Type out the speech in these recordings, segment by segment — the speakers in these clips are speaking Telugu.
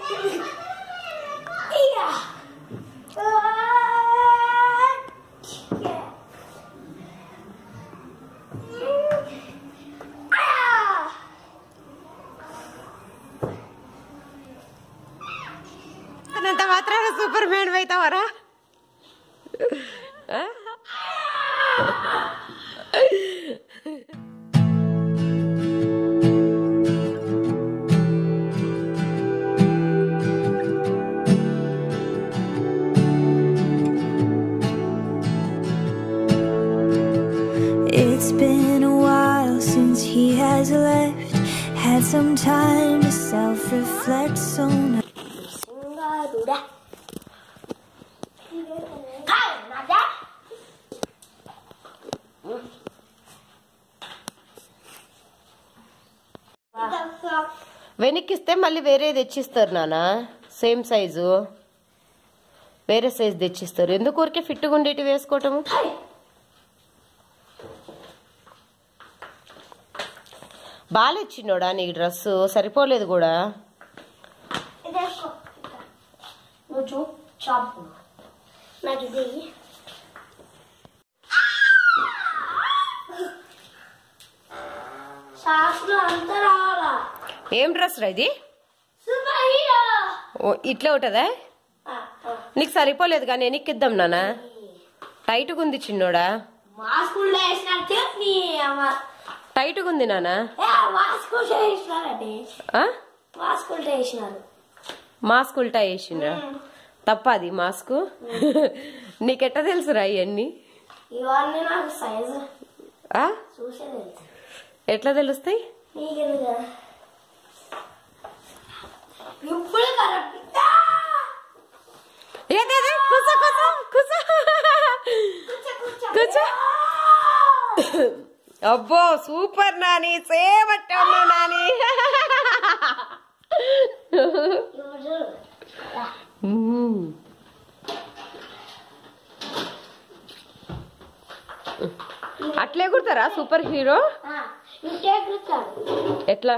అంత మాత్రాన సూపర్ మ్యాన్ అవుతావరా It's been a while since he has left. Had some time to self reflect, so now. సింగారుడా కాదన్నాడా వెనక్కిస్తే మళ్ళీ వేరే తెచ్చిస్తారు నాన్న సేమ్ సైజు వేరే సైజు తెచ్చిస్తారు ఎందుకు ఊరికే ఫిట్గా ఉండేటి వేసుకోవటము బాగాలేచ్చినోడా నీకు డ్రెస్ సరిపోలేదు కూడా ఇదేసుకో నువ్వు చూ చాపు నాకు ఇది ఇయ్యి. సాసులు అంతా రావాలా ఏం డ్రెస్ రా ఇది సూపర్ హీరో ఓ, ఇట్లా ఉంటుందా ఆ, ఆ. నీకు సరిపోలేదు కానీ వెనక్కిద్దాం నాన్న టైట్గా ఉంది చిన్నోడా మా స్కూల్లో వేసినట్టు నీ అమ్మ టైట్గా ఉంది నాన్న ఏ, మా స్కూల్లో వేసినారండి ఆ? మా స్కూల్లో వేసినారు మాస్క్ ఉల్టా వేసిండ్రా తప్ప అది మాస్క్ నీకెట్ట తెలుసురా ఇవన్నీ ఇవన్నీ నాకు సైజు ఆ? చూసే తెలుసు ఎట్లా తెలుస్తాయి నీకెందుకు ఇప్పుడు కరెక్ట్ ఏదేదే కూర్చో కూర్చో కూర్చో కూర్చో కూర్చో అబ్బో సూపర్ నాని సేమ్ అట్టే ఉన్నావు నాని ఇప్పుడు మ్మ్. అట్లే కుడతారా సూపర్ హీరో ఇంటే కూర్చోడు ఎట్లా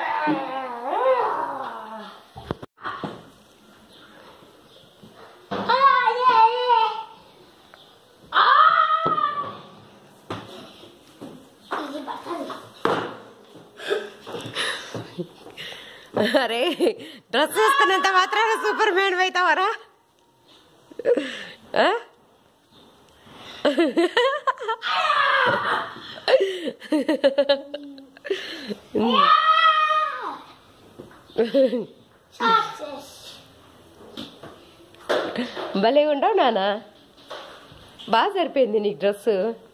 ఇది బట్టలు అరే డ్రెస్ వేసుకున్నంత మాత్రాన సూపర్ మ్యాన్ అవుతావరా ఆ? సక్సెస్ భలే ఉండవు నానా బాగా సరిపోయింది నీకు డ్రెస్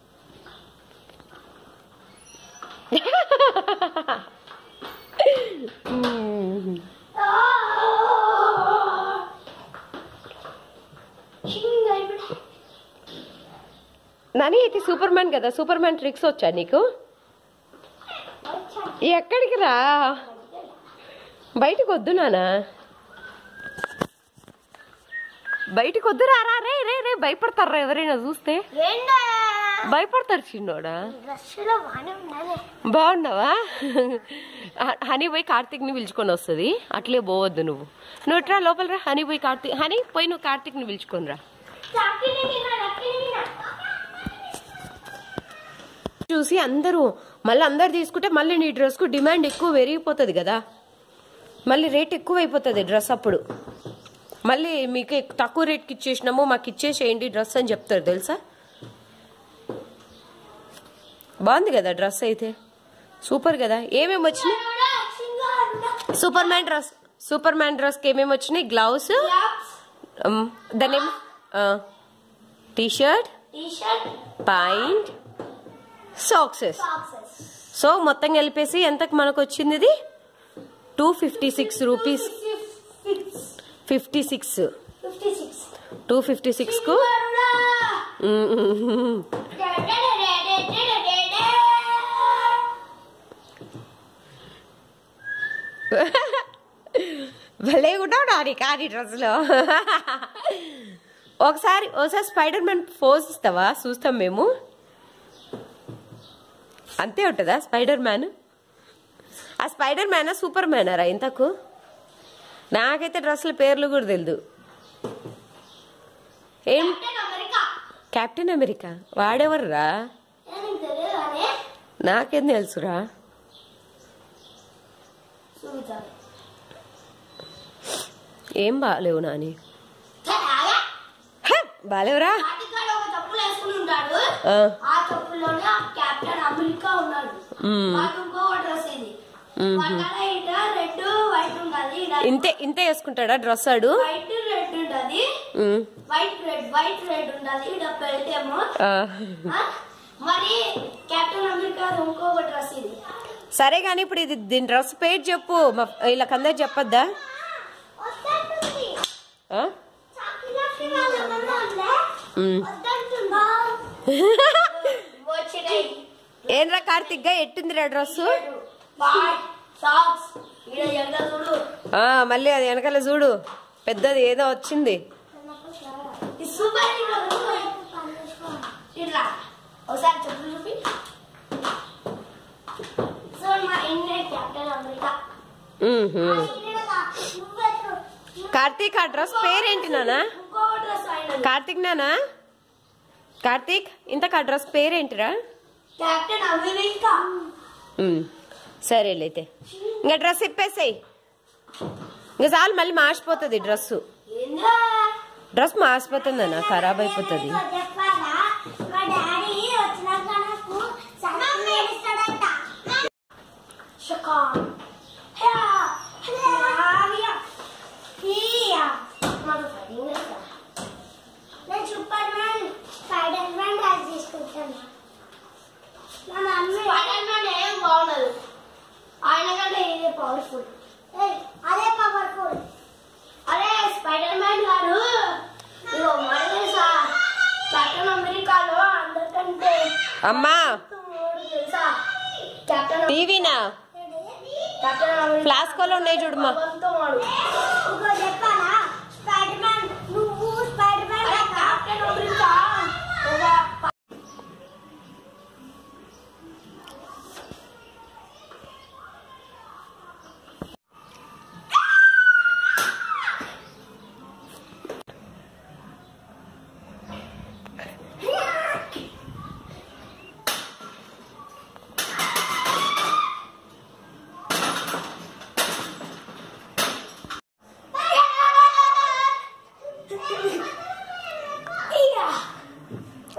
నాని ఇది సూపర్ మ్యాన్ కదా సూపర్ మ్యాన్ ట్రిక్స్ వచ్చా నీకు ఎక్కడికి రా బయటకు వద్దు నానా బయటకు వద్దు రా రా, రే రే రే భయపడతారా ఎవరైనా చూస్తే ఏంటో భయపడతారు చిన్నోడా డ్రెస్సులో బాగానే ఉండాలి బాగున్నావా హ- హనీ పోయి కార్తీక్ని పిలుచుకొని వస్తుంది అట్లే పోవద్దు నువ్వు నువ్వు రా లోపల రా హనీ పోయి కార్తీక్ హనీ పోయి నువ్వు కార్తీక్ని పిలుచుకొని రా లక్కీని తిన్నా లక్కీని తిన్నా చూసి అందరూ మళ్ళీ అందరు తీసుకుంటే మళ్ళీ నీ డ్రెస్కు డిమాండ్ ఎక్కువ పెరిగిపోతుంది కదా మళ్ళీ రేట్ ఎక్కువ అయిపోతుంది డ్రెస్ అప్పుడు మళ్ళీ మీకు ఎక్- తక్కువ రేట్కి ఇచ్చేసినాము మాకు ఇచ్చేసేయండి డ్రెస్ అని చెప్తారు తెలుసా బాగుంది కదా డ్రెస్ అయితే సూపర్ కదా ఏమేమి వచ్చినాయి Superman dress Superman డ్రెస్కి ఏమేమి వచ్చినాయి గ్లౌస్ దాని T-shirt T-shirt pant socks socks so మొత్తం కలిపేసి ఎంతకు మనకు వచ్చింది ఇది two fifty six rupees fifty six fifty six two fifty సిక్స్కు భలే ఉంటావు నాని కానీ డ్రెస్లో ఒకసారి ఒకసారి స్పైడర్ మ్యాన్ పోజ్ ఇస్తావా చూస్తాం మేము అంతే ఉంటుందా స్పైడర్ మ్యాన్ ఆ స్పైడర్ మ్యానా సూపర్ మ్యానరా ఇంతకు నాకైతే డ్రెస్సుల పేర్లు కూడా తెలియదు ఏం కెప్టెన్ అమెరికా కెప్టెన్ అమెరికా వాడెవర్రా ఏ నీకు తెలియదు అనే నాకేం తెలుసురా చూపించాలి ఏం బాగాలేవు నాని అలాగే హ, బాగాలేవురా పాటికాడు ఒక చెప్పులు వేసుకుని ఉంటాడు ఆ, ఆ చెప్పుల్లోనే ఆ కెప్టెన్ అమెరికా ఉన్నాడు మ్మ్. వాడు ఇంకో డ్రెస్ ఇది మ్మ్. పక్కన ఇట రెడ్ వైట్ ఉంటది ఈడ ఇంతే ఇంతే వేసుకుంటాడా డ్రెస్ ఆడు వైట్ రెడ్ ఉంటది um, white red white red ఉంటది ఈడ బెల్ట్ ఏమో ఆ. ఆ? మరి కెప్టెన్ అమెరికా ఇంకొక డ్రెస్ ఇది సరే కానీ ఇప్పుడు ఇది దీని డ్రెస్ పేరు చెప్పు మా వీళ్ళకందరు చెప్పొద్దా వద్దంటుంది ఆ? చాకిలాకి వాళ్ళ అమ్మ ఉందే ఉమ్. వద్దంటుందా వచ్చినాయి ఏంట్రా కార్తిక్ గా ఎట్టుందిరా డ్రెస్ వైట్ సాక్స్ ఈడ ఎండ చూడు మళ్ళీ అది వెనకాల చూడు పెద్దది ఏదో వచ్చింది ఈ సూపర్ హీరో ఇట్లా ఒకసారి చెప్పు చూపి సో మా ఇండియన్ కెప్టెన్ అమెరికా ఉహు. కార్తీక్ ఆ డ్రెస్ పేరేంటి నానా ఇంకో డ్రెస్ ఆయన కార్తీక్ నానా కార్తీక్ ఇంతకు ఆ డ్రెస్ పేరేంటిరా కెప్టెన్ అమెరికా ఉమ్, సరేలే అయితే ఇంకా డ్రెస్ ఇప్పేసాయి ఇంకా చాలు మళ్ళీ మాసిపోతుంది డ్రెస్ ఏంద్రా డ్రెస్ మాసిపోతుంది అన్న ఖరాబ్ అయిపోతుంది చెప్పాలా మా డాడీ వచ్చినాక నాకు సగం ఏడుస్తాడంట షకా హయా హయా హియా మాకు ఫైటింగ్ చేస్తా నేను Superman Spiderman dress తీసుకుంటాను మా మమ్మీ స్పైడర్ మ్యాన్ ఏం బాగుండదు ఆయన కంటే ఇదే పవర్ఫుల్ అదే పవర్ఫుల్ అరే స్పైడర్ మ్యాన్ గారు ఇదిగో మరి తెలుసా కెప్టెన్ అమెరికాలో అందరికంటే అమ్మా మూడు తెలుసా కెప్టెన్ టీవీనా కెప్టెన్ అమెరికా ఫ్లాస్కోలో ఉన్నాయి చూడమ్మా వాడు ఇంకో చెప్పాలా స్పైడర్ మ్యాన్ నువ్వు స్పైడర్ మ్యాన్ కెప్టెన్ అమెరికా ఒక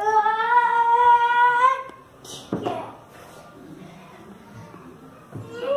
Yeah.